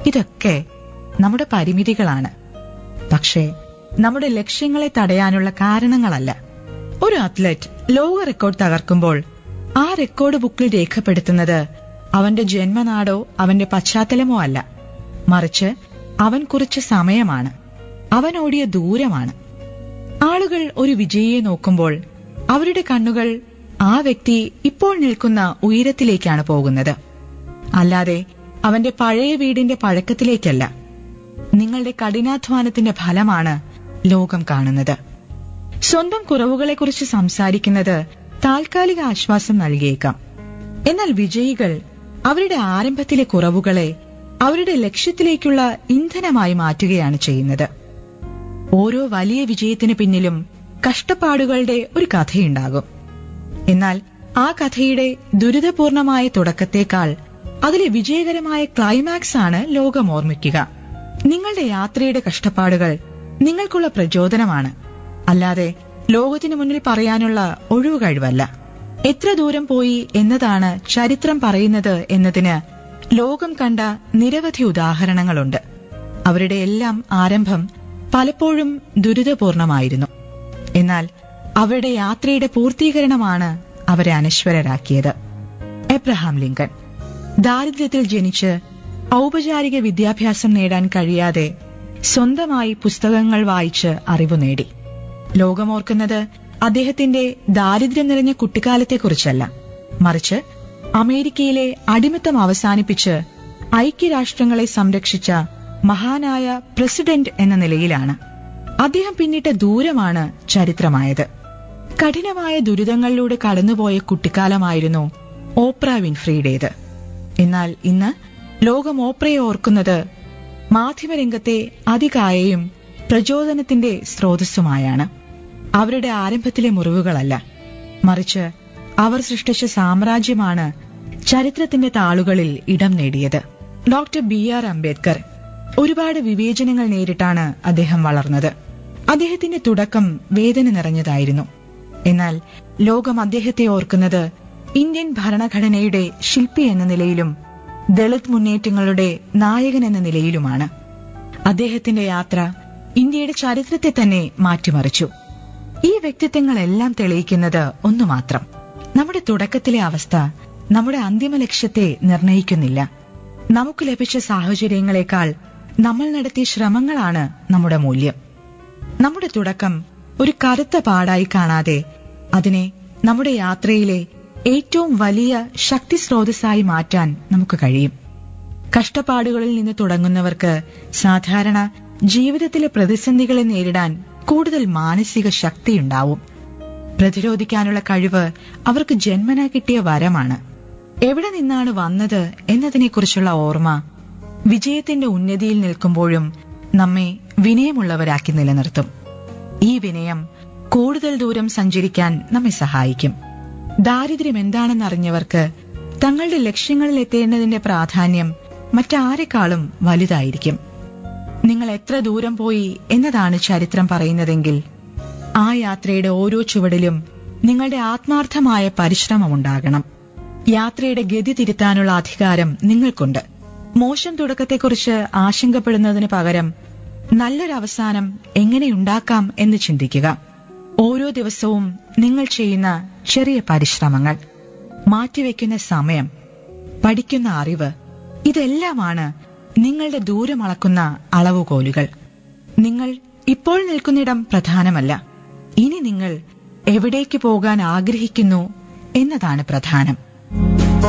ഇതൊക്കെ നമ്മുടെ പരിമിതികളാണ് പക്ഷേ നമ്മുടെ ലക്ഷ്യങ്ങളെ തടയാനുള്ള കാരണങ്ങളല്ല ഒരു അത്ലറ്റ് ലോക റെക്കോർഡ് തകർക്കുമ്പോൾ ആ റെക്കോർഡ് ബുക്കിൽ രേഖപ്പെടുത്തുന്നത് അവന്റെ ജന്മനാടോ അവന്റെ പശ്ചാത്തലമോ അല്ല മറിച്ച് അവൻ കുറിച്ച സമയമാണ് അവൻ ഓടിയ ദൂരമാണ് ആളുകൾ ഒരു വിജയിയെ നോക്കുമ്പോൾ അവരുടെ കണ്ണുകൾ ആ വ്യക്തി ഇപ്പോൾ നിൽക്കുന്ന ഉയരത്തിലേക്കാണ് പോകുന്നത് അല്ലാതെ അവന്റെ പഴയ വീടിന്റെ പഴക്കത്തിലേക്കല്ല നിങ്ങളുടെ കഠിനാധ്വാനത്തിന്റെ ഫലമാണ് ലോകം കാണുന്നത് സ്വന്തം കുറവുകളെക്കുറിച്ച് സംസാരിക്കുന്നത് താൽക്കാലിക ആശ്വാസം നൽകിയേക്കാം എന്നാൽ വിജയികൾ അവരുടെ ആരംഭത്തിലെ കുറവുകളെ അവരുടെ ലക്ഷ്യത്തിലേക്കുള്ള ഇന്ധനമായി മാറ്റുകയാണ് ചെയ്യുന്നത് ഓരോ വലിയ വിജയത്തിന് പിന്നിലും കഷ്ടപ്പാടുകളുടെ ഒരു കഥയുണ്ടാകും എന്നാൽ ആ കഥയുടെ ദുരിതപൂർണമായ തുടക്കത്തേക്കാൾ അതിലെ വിജയകരമായ ക്ലൈമാക്സ് ആണ് ലോകം ഓർമ്മിക്കുക നിങ്ങളുടെ യാത്രയുടെ കഷ്ടപ്പാടുകൾ നിങ്ങൾക്കുള്ള പ്രചോദനമാണ് അല്ലാതെ ലോകത്തിനു മുന്നിൽ പറയാനുള്ള ഒഴിവു കഴിവല്ല എത്ര ദൂരം പോയി എന്നതാണ് ചരിത്രം പറയുന്നത് എന്നതിന് ലോകം കണ്ട നിരവധി ഉദാഹരണങ്ങളുണ്ട് അവരുടെ എല്ലാം ആരംഭം പലപ്പോഴും ദുരിതപൂർണമായിരുന്നു എന്നാൽ അവരുടെ യാത്രയുടെ പൂർത്തീകരണമാണ് അവരെ അനശ്വരരാക്കിയത് എബ്രഹാം ലിങ്കൺ ദാരിദ്ര്യത്തിൽ ജനിച്ച് ഔപചാരിക വിദ്യാഭ്യാസം നേടാൻ കഴിയാതെ സ്വന്തമായി പുസ്തകങ്ങൾ വായിച്ച് അറിവ് നേടി ലോകമോർക്കുന്നത് അദ്ദേഹത്തിന്റെ ദാരിദ്ര്യം നിറഞ്ഞ കുട്ടിക്കാലത്തെക്കുറിച്ചല്ല മറിച്ച് അമേരിക്കയിലെ അടിമത്തം അവസാനിപ്പിച്ച് ഐക്യരാഷ്ട്രങ്ങളെ സംരക്ഷിച്ച മഹാനായ പ്രസിഡന്റ് എന്ന നിലയിലാണ് അദ്ദേഹം പിന്നിട്ട ദൂരമാണ് ചരിത്രമായത് കഠിനമായ ദുരിതങ്ങളിലൂടെ കടന്നുപോയ കുട്ടിക്കാലമായിരുന്നു ഓപ്ര വിൻഫ്രിയുടേത് എന്നാൽ ഇന്ന് ലോകം ഓപ്രയെ ഓർക്കുന്നത് മാധ്യമരംഗത്തെ അതികായയും പ്രചോദനത്തിന്റെ സ്രോതസ്സുമായാണ് അവരുടെ ആരംഭത്തിലെ മുറിവുകളല്ല മറിച്ച് അവർ സൃഷ്ടിച്ച സാമ്രാജ്യമാണ് ചരിത്രത്തിന്റെ താളുകളിൽ ഇടം നേടിയത് ഡോക്ടർ ബി ആർ അംബേദ്കർ ഒരുപാട് വിവേചനങ്ങൾ നേരിട്ടാണ് അദ്ദേഹം വളർന്നത് അദ്ദേഹത്തിന്റെ തുടക്കം വേദന നിറഞ്ഞതായിരുന്നു എന്നാൽ ലോകം അദ്ദേഹത്തെ ഓർക്കുന്നത് ഇന്ത്യൻ ഭരണഘടനയുടെ ശില്പി എന്ന നിലയിലും ദളിത് മുന്നേറ്റങ്ങളുടെ നായകൻ എന്ന നിലയിലുമാണ് അദ്ദേഹത്തിന്റെ യാത്ര ഇന്ത്യയുടെ ചരിത്രത്തെ തന്നെ മാറ്റിമറിച്ചു ഈ വ്യക്തിത്വങ്ങളെല്ലാം തെളിയിക്കുന്നത് ഒന്നു മാത്രം നമ്മുടെ തുടക്കത്തിലെ അവസ്ഥ നമ്മുടെ അന്തിമ ലക്ഷ്യത്തെ നിർണയിക്കുന്നില്ല നമുക്ക് ലഭിച്ച സാഹചര്യങ്ങളെക്കാൾ നമ്മൾ നടത്തിയ ശ്രമങ്ങളാണ് നമ്മുടെ മൂല്യം നമ്മുടെ തുടക്കം ഒരു കറുത്ത പാടായി കാണാതെ അതിനെ നമ്മുടെ യാത്രയിലെ ഏറ്റവും വലിയ ശക്തി സ്രോതസ്സായി മാറ്റാൻ നമുക്ക് കഴിയും കഷ്ടപ്പാടുകളിൽ നിന്ന് തുടങ്ങുന്നവർക്ക് സാധാരണ ജീവിതത്തിലെ പ്രതിസന്ധികളെ നേരിടാൻ കൂടുതൽ മാനസിക ശക്തിയുണ്ടാവും പ്രതിരോധിക്കാനുള്ള കഴിവ് അവർക്ക് ജന്മന കിട്ടിയ വരമാണ് എവിടെ നിന്നാണ് വന്നത് എന്നതിനെക്കുറിച്ചുള്ള ഓർമ്മ വിജയത്തിന്റെ ഉന്നതിയിൽ നിൽക്കുമ്പോഴും നമ്മെ വിനയമുള്ളവരാക്കി നിലനിർത്തും ഈ വിനയം കൂടുതൽ ദൂരം സഞ്ചരിക്കാൻ നമ്മെ സഹായിക്കും ദാരിദ്ര്യം എന്താണെന്നറിഞ്ഞവർക്ക് തങ്ങളുടെ ലക്ഷ്യങ്ങളിൽ എത്തേണ്ടതിന്റെ പ്രാധാന്യം മറ്റാരെക്കാളും വലുതായിരിക്കും നിങ്ങൾ എത്ര ദൂരം പോയി എന്നതാണ് ചരിത്രം പറയുന്നതെങ്കിൽ ആ യാത്രയുടെ ഓരോ ചുവടിലും നിങ്ങളുടെ ആത്മാർത്ഥമായ പരിശ്രമമുണ്ടാകണം യാത്രയുടെ ഗതി തിരുത്താനുള്ള അധികാരം നിങ്ങൾക്കുണ്ട് മോശം തുടക്കത്തെക്കുറിച്ച് ആശങ്കപ്പെടുന്നതിന് പകരം നല്ലൊരു അവസാനം എങ്ങനെയുണ്ടാക്കാം എന്ന് ചിന്തിക്കുക ഓരോ ദിവസവും നിങ്ങൾ ചെയ്യുന്ന ചെറിയ പരിശ്രമങ്ങൾ മാറ്റിവെക്കുന്ന സമയം പഠിക്കുന്ന അറിവ് ഇതെല്ലാമാണ് നിങ്ങളുടെ ദൂരമളക്കുന്ന അളവുകോലുകൾ നിങ്ങൾ ഇപ്പോൾ നിൽക്കുന്നിടം പ്രധാനമല്ല ഇനി നിങ്ങൾ എവിടേക്ക് പോകാൻ ആഗ്രഹിക്കുന്നു എന്നതാണ് പ്രധാനം